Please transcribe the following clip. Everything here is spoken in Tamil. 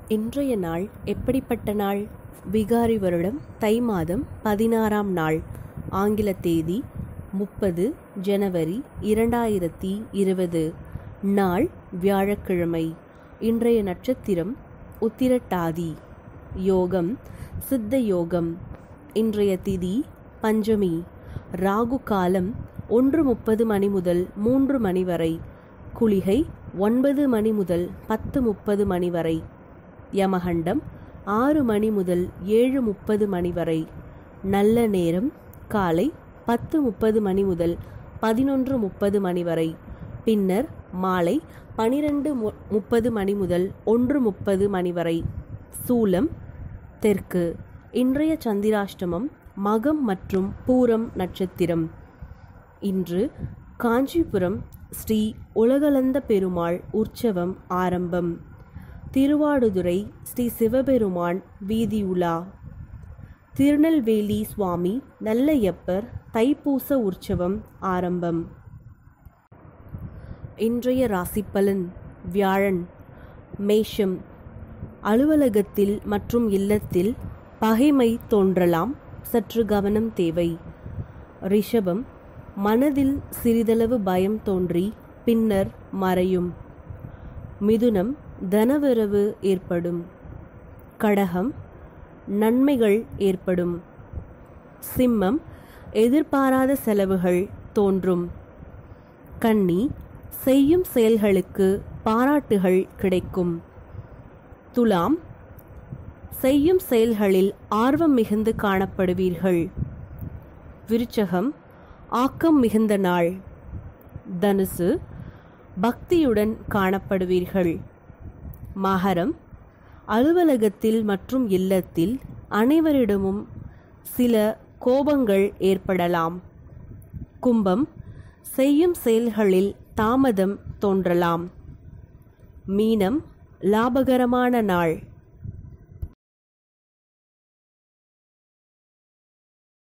இன்றைய நாள் எப்படிப்பட்ட நாள் விகாரி வருடம் தை மாதம் பதினாறாம் நாள் ஆங்கில தேதி முப்பது ஜனவரி இரண்டாயிரத்தி இருபது நாள் வியாழக்கிழமை இன்றைய நட்சத்திரம் உத்திரட்டாதி யோகம் சித்த யோகம் இன்றைய திதி பஞ்சமி ராகு காலம் ஒன்று முப்பது மணி முதல் மூன்று மணி வரை குளிகை ஒன்பது மணி முதல் பத்து முப்பது மணி வரை யமகண்டம் ஆறு மணி முதல் ஏழு முப்பது மணி வரை நல்ல நேரம் காலை பத்து முப்பது மணி முதல் பதினொன்று முப்பது மணி வரை பின்னர் மாலை பனிரெண்டு மு- முப்பது மணி முதல் ஒன்று முப்பது மணி வரை சூலம் தெற்கு இன்றைய சந்திராஷ்டமம் மகம் மற்றும் பூரம் நட்சத்திரம் இன்று காஞ்சிபுரம் ஸ்ரீ உலகளந்த பெருமாள் உற்சவம் ஆரம்பம் திருவாடுதுறை ஸ்ரீ சிவபெருமான் வீதி உலா திருநெல்வேலி சுவாமி நல்லையப்பர் தைப்பூச உற்சவம் ஆரம்பம் இன்றைய ராசிப்பலன் வியாழன் மேஷம் அலுவலகத்தில் மற்றும் இல்லத்தில் பகைமை தோன்றலாம் சற்று கவனம் தேவை ரிஷபம் மனதில் சிறிதளவு பயம் தோன்றி பின்னர் மறையும் மிதுனம் தனவரவு ஏற்படும் கடகம் நன்மைகள் ஏற்படும் சிம்மம் எதிர்பாராத செலவுகள் தோன்றும் கன்னி செய்யும் செயல்களுக்கு பாராட்டுகள் கிடைக்கும் துலாம் செய்யும் செயல்களில் ஆர்வம் மிகுந்து காணப்படுவீர்கள் விருச்சகம் ஆக்கம் மிகுந்த நாள் தனுசு பக்தியுடன் காணப்படுவீர்கள் மகரம் அலுவலகத்தில் மற்றும் இல்லத்தில் அனைவரிடமும் சில கோபங்கள் ஏற்படலாம் கும்பம் செய்யும் செயல்களில் தாமதம் தோன்றலாம் மீனம் லாபகரமான நாள்